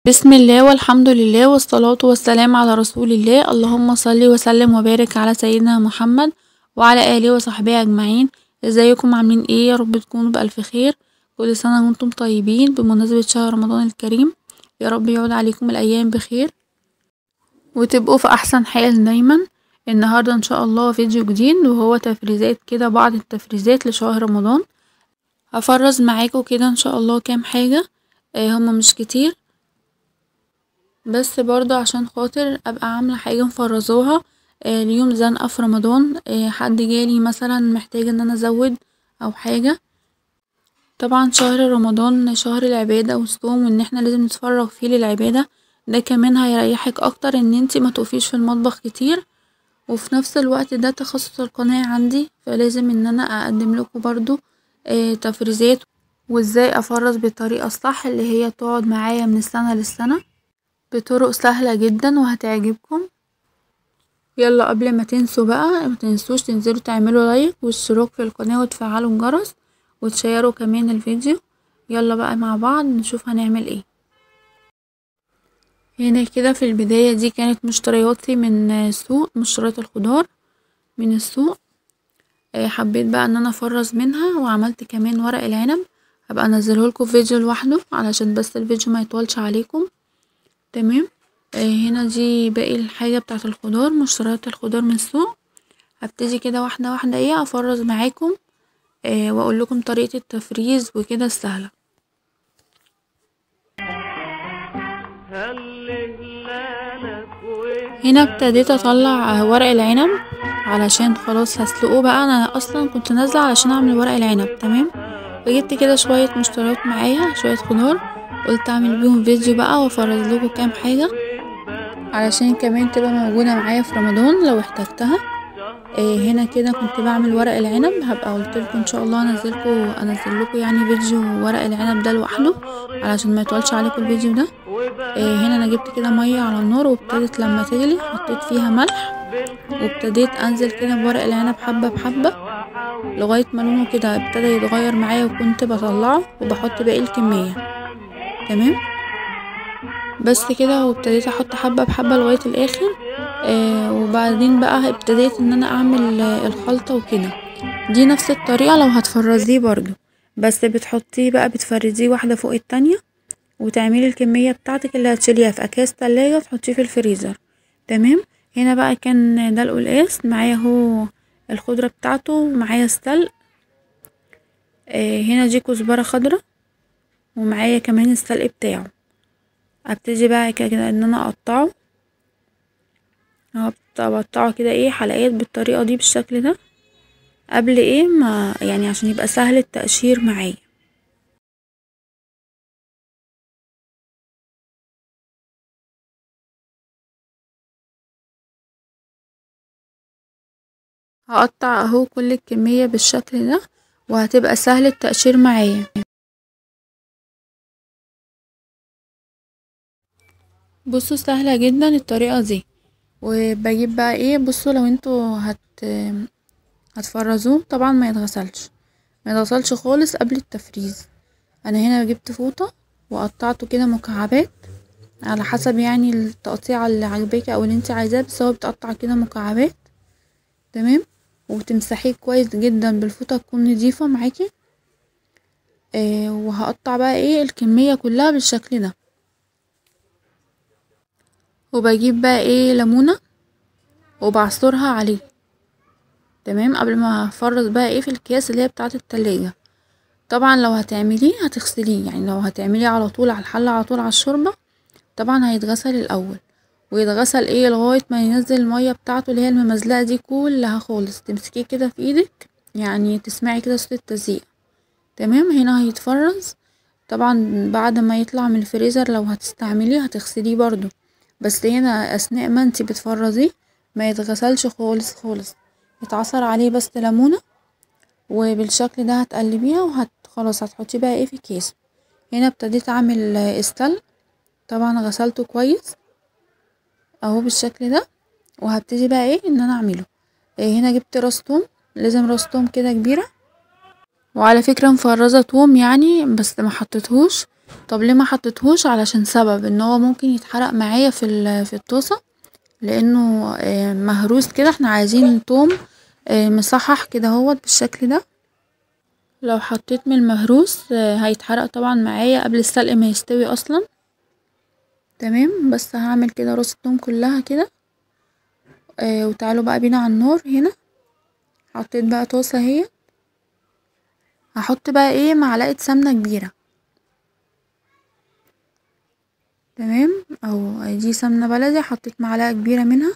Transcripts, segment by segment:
بسم الله والحمد لله والصلاة والسلام على رسول الله اللهم صل وسلم وبارك على سيدنا محمد وعلى آله وصحبه أجمعين ازيكم عاملين ايه يا رب تكونوا بألف خير كل سنة وانتم طيبين بمناسبة شهر رمضان الكريم يا رب يعود عليكم الأيام بخير وتبقوا في أحسن حال دايما النهاردة ان شاء الله فيديو جديد وهو تفريزات كده بعض التفريزات لشهر رمضان هفرز معاكم كده ان شاء الله كام حاجة آه هما مش كتير بس برضه عشان خاطر ابقى عاملة حاجة مفرزاها آه ليوم زنقة في رمضان آه حد جالي مثلا محتاجة ان انا ازود او حاجة طبعا شهر رمضان شهر العبادة والصوم وان احنا لازم نتفرغ فيه للعبادة ده كمان هيريحك اكتر ان انتي متقفيش في المطبخ كتير وفي نفس الوقت ده تخصص القناة عندي فلازم ان انا اقدم لكم برضو آه تفريزات وازاي افرز بالطريقة الصح اللي هي تقعد معايا من السنة للسنة بطرق سهلة جدا وهتعجبكم يلا قبل ما تنسوا بقى ما تنسوش تنزلوا تعملوا لايك واشتراك في القناة وتفعلوا الجرس وتشيروا كمان الفيديو يلا بقى مع بعض نشوف هنعمل ايه هنا كده في البداية دي كانت مشترياتي من السوق مشتريات الخضار من السوق حبيت بقى ان انا افرز منها وعملت كمان ورق العنب هبقى انزله لكم في فيديو لوحده علشان بس الفيديو ما يطولش عليكم تمام هنا دي باقي الحاجة بتاعت الخضار مشتريات الخضار من السوق هبتدي كده واحدة واحدة ايه افرز معاكم واقول لكم طريقة التفريز وكده السهلة هنا ابتديت اطلع ورق العنب علشان خلاص هسلقه بقى انا اصلا كنت نازله علشان اعمل ورق العنب تمام فجبت كده شويه مشتريات معايا شويه خضار قلت اعمل بيهم فيديو بقى وافرز لكم كام حاجه علشان كمان تبقى موجوده معايا في رمضان لو احتجتها إيه هنا كده كنت بعمل ورق العنب هبقى قلت لكم ان شاء الله انزلكم انزل لكم يعني فيديو ورق العنب ده لوحده علشان ما يطولش عليكم الفيديو ده إيه هنا انا جبت كده ميه على النار وابتدت لما تغلي حطيت فيها ملح وابتديت انزل كده بورق العنب حبه بحبه لغايه ما لونه كده ابتدى يتغير معايا وكنت بطلعه وبحط باقي الكميه تمام بس كده وابتديت احط حبه بحبه لغايه الاخر آه وبعدين بقى ابتديت ان انا اعمل آه الخلطه وكده دي نفس الطريقه لو هتفرزيه برضو بس بتحطيه بقى بتفرديه واحده فوق التانية وتعملي الكميه بتاعتك اللي هتشيليها في اكياس تلاجة تحطيه في الفريزر تمام هنا بقى كان ده القلقاس معايا هو الخضرة بتاعته معايا السلق آه هنا دي كزبرة خضرة ومعايا كمان السلق بتاعه ابتدي بقى كده ان انا اقطعه بقطعه كده ايه حلقات بالطريقة دي بالشكل ده قبل ايه ما يعني عشان يبقى سهل التقشير معايا هقطع اهو كل الكمية بالشكل ده وهتبقى سهل التقشير معايا بصوا سهلة جدا الطريقة دي وبجيب بقى ايه بصوا لو انتوا هت هتفرزوه طبعا ما يتغسلش ما يتغسلش خالص قبل التفريز انا هنا جبت فوطة وقطعته كده مكعبات على حسب يعني التقطيع اللي عجباكي او اللي انت عايزاه بس هو بتقطع كده مكعبات تمام وتمسحيه كويس جدا بالفوطة تكون نضيفة معاكي آه وهقطع بقى ايه الكمية كلها بالشكل ده وبجيب بقى ايه ليمونة وبعصرها عليه تمام قبل ما افرز بقى ايه في الكياس اللي هي بتاعة التلاجة طبعا لو هتعمليه هتغسليه يعني لو هتعمليه على طول على الحلة على طول على الشوربة طبعا هيتغسل الاول ويتغسل ايه لغاية ما ينزل المية بتاعته اللي هي الممزلقة دي كلها خالص تمسكيه كده في ايدك يعني تسمعي كده صوت التزييق تمام هنا هيتفرز طبعا بعد ما يطلع من الفريزر لو هتستعمليه هتغسليه برضو بس هنا اثناء ما انتي بتفرزيه ما يتغسلش خالص خالص يتعصر عليه بس ليمونة وبالشكل ده هتقلبيها وهت خلاص هتحطيه بقى ايه في كيس هنا ابتديت اعمل استل طبعا غسلته كويس اهو بالشكل ده وهبتدي بقى ايه ان انا اعمله إيه هنا جبت راس توم لازم راس توم كده كبيرة وعلى فكرة مفرزة توم يعني بس ما حطيتهوش طب ليه ما حطيتهوش علشان سبب ان هو ممكن يتحرق معايا في ال- في الطاسة لانه مهروس كده احنا عايزين توم مصحح كده اهوت بالشكل ده لو حطيت من المهروس هيتحرق طبعا معايا قبل السلق ما يستوي اصلا تمام بس هعمل كده راس التوم كلها كده وتعالوا بقى بينا على النار هنا حطيت بقى طاسة اهي هحط بقى ايه معلقة سمنة كبيرة تمام اهو دي سمنة بلدي حطيت معلقة كبيرة منها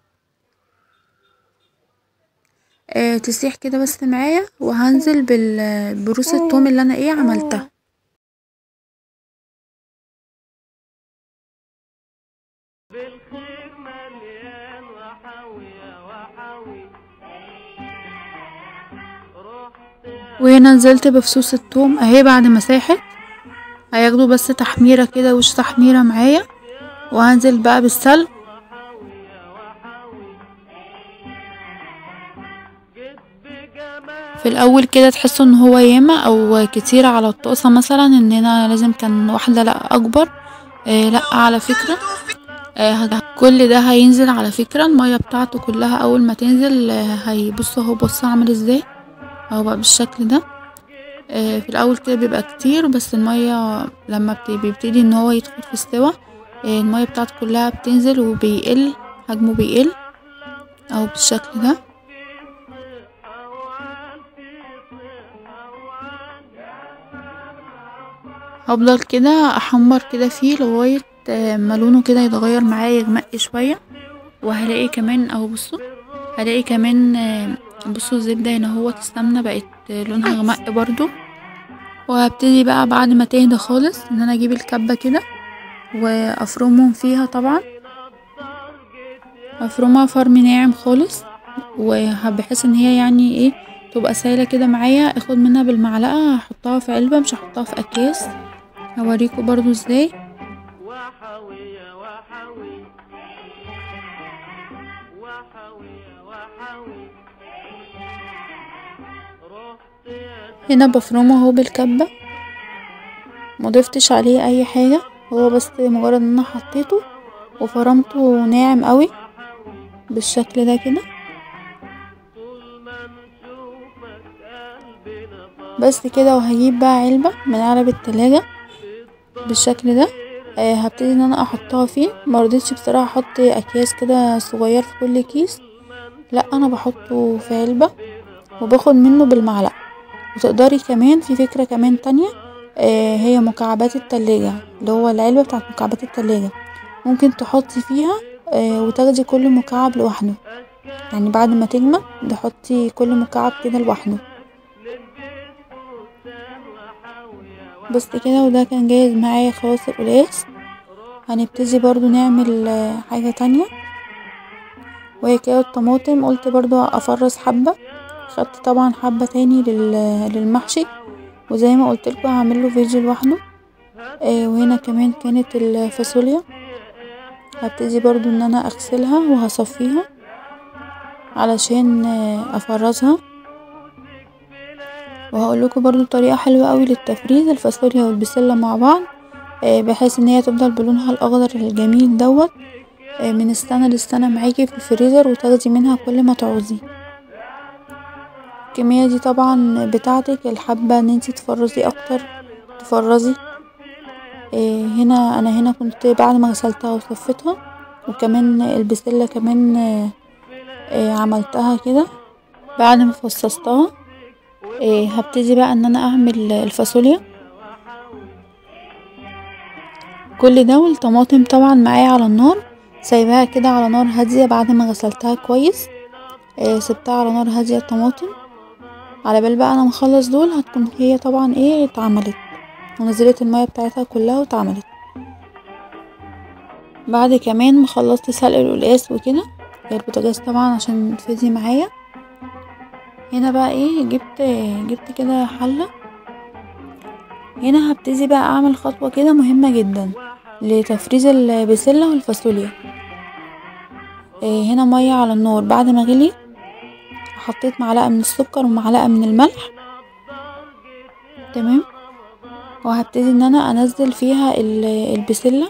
آه تسيح كده بس معايا وهنزل بال بروس التوم اللي انا ايه عملتها وهنا نزلت بفصوص التوم اهي بعد ما ساحت هياخدوا بس تحميرة كده وش تحميرة معايا وهنزل بقى بالسلق في الاول كده تحسوا ان هو ياما او كتير على الطاسة مثلا ان انا لازم كان واحدة لا اكبر آه لا على فكرة آه كل ده هينزل على فكرة المية بتاعته كلها اول ما تنزل آه هيبصوا اهو بصوا عامل ازاي اهو بقى بالشكل ده آه في الاول كده بيبقى كتير بس المية لما بيبتدي ان هو يدخل في استوى آه المية بتاعته كلها بتنزل وبيقل حجمه بيقل اهو بالشكل ده هفضل كده احمر كده فيه لغاية ما لونه كده يتغير معايا يغمق شوية وهلاقي كمان اهو بصوا هلاقي كمان بصوا الزبدة هنا هو السمنة بقت لونها غمق برضو وهبتدي بقى بعد ما تهدى خالص ان انا اجيب الكبة كده وافرمهم فيها طبعا افرمها فرم ناعم خالص وبحيث ان هي يعني ايه تبقى سايلة كده معايا اخد منها بالمعلقة هحطها في علبة مش هحطها في اكياس هوريكوا برضو ازاي هنا بفرمه اهو بالكبة مضفتش عليه اي حاجة هو بس مجرد ان انا حطيته وفرمته ناعم قوي بالشكل ده كده بس كده وهجيب بقى علبة من علب التلاجة بالشكل ده آه هبتدي ان انا احطها فيه مرضتش بصراحة احط اكياس كده صغير في كل كيس لا انا بحطه في علبة وباخد منه بالمعلقة وتقدري كمان في فكرة كمان تانية آه هي مكعبات التلاجة اللي هو العلبة بتاعت مكعبات التلاجة ممكن تحطي فيها آه وتاخدي كل مكعب لوحده يعني بعد ما تجمد تحطي كل مكعب كده لوحده بس كده وده كان جاهز معايا خلاص القلقاس هنبتدي برضو نعمل حاجة تانية وهي كده الطماطم قلت برضو افرز حبة خدت طبعا حبة تاني للمحشي وزي ما قلتلكوا هعمله فيديو لوحده آه وهنا كمان كانت الفاصوليا هبتدي برضو ان انا اغسلها وهصفيها علشان افرزها وهقول لكم برضو طريقه حلوه قوي للتفريز الفاصوليا والبسله مع بعض بحيث ان هي تفضل بلونها الاخضر الجميل دوت من السنه للسنه معاكي في الفريزر وتاخدي منها كل ما تعوزي الكميه دي طبعا بتاعتك الحابه ان انتي تفرزي اكتر تفرزي هنا انا هنا كنت بعد ما غسلتها وصفتها وكمان البسله كمان عملتها كده بعد ما فصصتها إيه هبتدي بقى ان انا اعمل الفاصوليا كل ده والطماطم طبعا معايا على النار سايباها كده على نار هاديه بعد ما غسلتها كويس إيه سبتها على نار هاديه الطماطم على بال بقى انا مخلص دول هتكون هي طبعا ايه اتعملت ونزلت الميه بتاعتها كلها واتعملت بعد كمان ما خلصت سلق القلقاس وكده البوتاجاز طبعا عشان تفضي معايا هنا بقى ايه جبت جبت كده حلة هنا هبتدي بقى اعمل خطوة كده مهمة جدا لتفريز البسلة والفاصوليا إيه هنا مية على النار بعد ما غلي حطيت معلقة من السكر ومعلقة من الملح تمام وهبتدي ان انا انزل فيها البسلة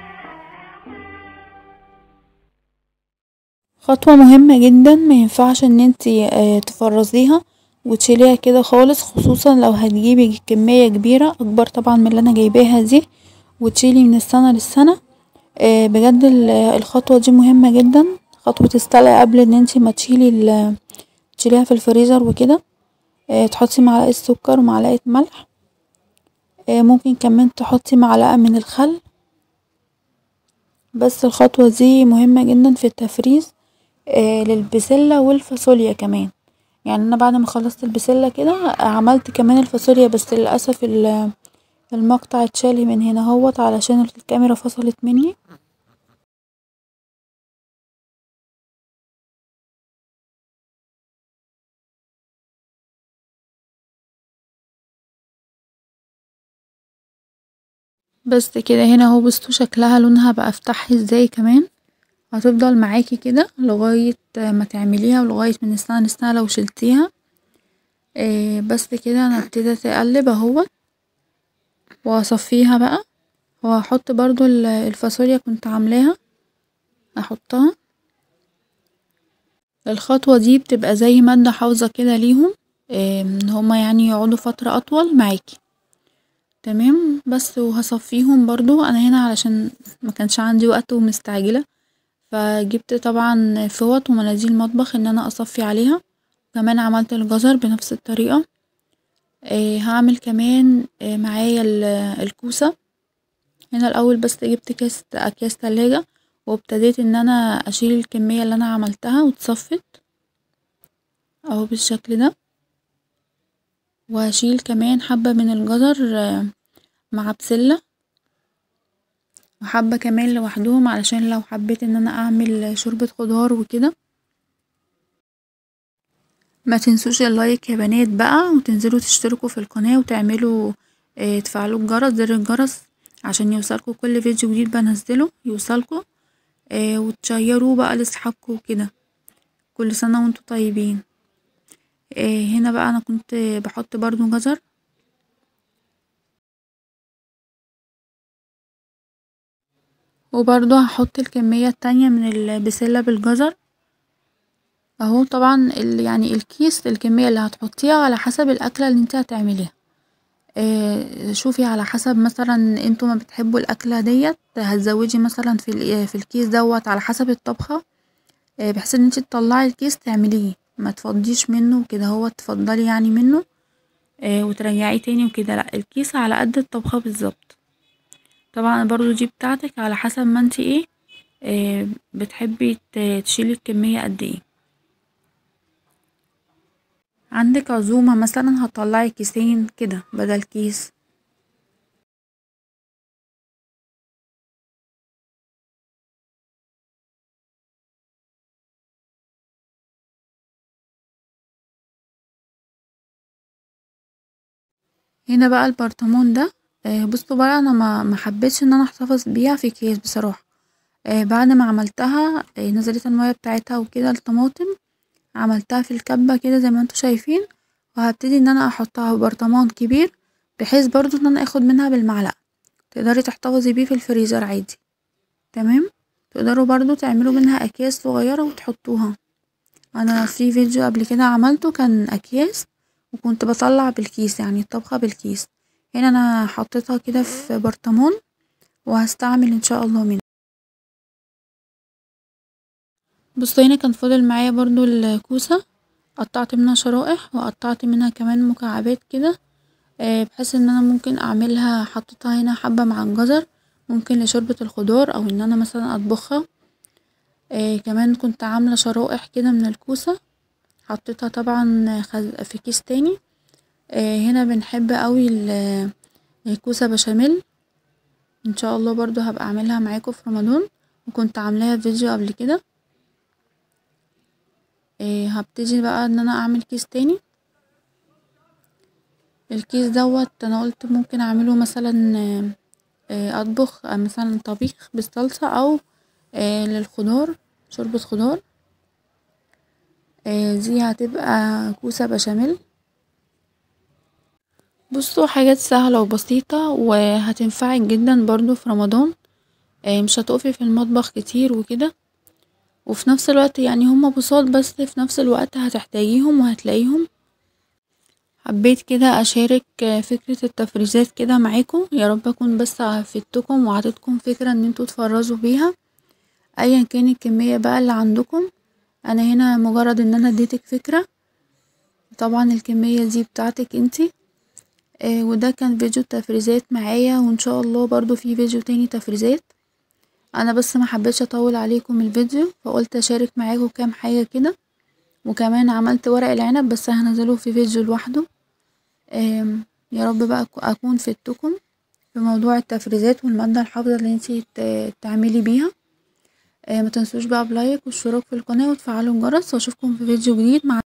خطوة مهمة جدا مينفعش ان انتي تفرزيها وتشيليها كده خالص خصوصا لو هتجيبي كمية كبيرة اكبر طبعا من اللي انا جايباها دي وتشيلي من السنة للسنة بجد الخطوة دي مهمة جدا خطوة السلق قبل ان انتي ما تشيلي تشيليها في الفريزر وكده تحطي معلقة سكر ومعلقة ملح ممكن كمان تحطي معلقة من الخل بس الخطوة دي مهمة جدا في التفريز للبسلة والفاصوليا كمان يعني انا بعد ما خلصت البسلة كده عملت كمان الفاصوليا بس للأسف المقطع اتشال من هنا اهوت علشان الكاميرا فصلت مني بس كده هنا اهو بصوا شكلها لونها بقى فتحي ازاي كمان هتفضل معاكي كده لغاية ما تعمليها ولغاية من السنة للسنة لو شلتيها إيه بس كده انا ابتديت اقلب اهوت وهصفيها بقى وهحط برضو الفاصوليا كنت عاملاها احطها الخطوة دي بتبقى زي مادة حافظة كده ليهم ان هما يعني يقعدوا فترة اطول معاكي تمام بس وهصفيهم برضو انا هنا علشان مكانش عندي وقت ومستعجلة فجبت طبعا فوط ومناديل مطبخ ان انا اصفي عليها كمان عملت الجزر بنفس الطريقة هعمل كمان معايا الكوسة هنا الاول بس جبت كاس اكياس تلاجة وابتديت ان انا اشيل الكمية اللي انا عملتها واتصفت اهو بالشكل ده وهشيل كمان حبة من الجزر مع بسلة وحبة كمان لوحدهم علشان لو حبيت ان انا اعمل شوربة خضار وكده ما تنسوش اللايك يا بنات بقى وتنزلوا تشتركوا في القناة وتعملوا اه تفعلوا الجرس زر الجرس عشان يوصلكوا كل فيديو جديد بنزله يوصلكوا اه وتشيروه بقى لاصحابكوا وكده كل سنة وانتوا طيبين اه هنا بقى انا كنت بحط برضو جزر وبرضو هحط الكمية التانية من البسلة بالجزر اهو طبعا يعني الكيس الكمية اللي هتحطيها على حسب الاكلة اللي انت هتعمليها اه شوفي على حسب مثلا انتوا ما بتحبوا الاكلة ديت هتزودي مثلا في, في الكيس دوت على حسب الطبخة اه بحيث ان انت تطلعي الكيس تعمليه ما تفضيش منه كده هو تفضلي يعني منه اه وترجعيه تاني وكده لا الكيس على قد الطبخة بالظبط طبعا برضو دي بتاعتك على حسب ما انت ايه اه بتحبي تشيلي الكمية قد ايه عندك عزومة مثلا هتطلعي كيسين كده بدل كيس هنا بقى البرطمان ده آه بصوا بقى انا ما محبتش ان انا احتفظ بيها في كيس بصراحة آه بعد ما عملتها آه نزلت المية بتاعتها وكده الطماطم عملتها في الكبة كده زي ما انتوا شايفين وهبتدي ان انا احطها في برطمان كبير بحيث برضو ان انا اخد منها بالمعلقة تقدري تحتفظي بيه في الفريزر عادي تمام تقدروا برضو تعملوا منها اكياس صغيرة وتحطوها انا في فيديو قبل كده عملته كان اكياس وكنت بطلع بالكيس يعني الطبخة بالكيس هنا انا حطيتها كده في برطمان وهستعمل ان شاء الله منه بصوا هنا كان فاضل معايا برضو الكوسة قطعت منها شرائح وقطعت منها كمان مكعبات كده بحيث ان انا ممكن اعملها حطيتها هنا حبة مع الجزر ممكن لشوربة الخضار او ان انا مثلا اطبخها كمان كنت عاملة شرائح كده من الكوسة حطيتها طبعا في كيس تاني هنا بنحب قوي الكوسة بشاميل ان شاء الله برضو هبقى اعملها معاكم في رمضان وكنت عاملاها في فيديو قبل كده هبتدي بقى ان انا اعمل كيس تاني الكيس دوت انا قلت ممكن اعمله مثلا اطبخ مثلا طبيخ بالصلصة او للخضار شوربة خضار دي هتبقى كوسة بشاميل بصوا حاجات سهلة وبسيطة وهتنفعك جدا برضو في رمضان مش هتقفي في المطبخ كتير وكده وفي نفس الوقت يعني هما بساط بس في نفس الوقت هتحتاجيهم وهتلاقيهم حبيت كده اشارك فكرة التفريزات كده معاكم يا رب اكون بس فدتكم وعطيتكم فكرة ان انتوا تفرزوا بيها ايا كان الكمية بقى اللي عندكم انا هنا مجرد ان انا اديتك فكرة طبعا الكمية دي بتاعتك انتي آه وده كان فيديو التفريزات معايا وان شاء الله برضو في فيديو تاني تفريزات انا بس ما حبيتش اطول عليكم الفيديو فقلت اشارك معاكم كام حاجة كده وكمان عملت ورق العنب بس هنزله في فيديو لوحده يا رب بقى اكون فدتكم في موضوع التفريزات والمادة الحافظة اللي انتي تعملي بيها ما تنسوش بقى بلايك والاشتراك في القناة وتفعلوا الجرس واشوفكم في فيديو جديد مع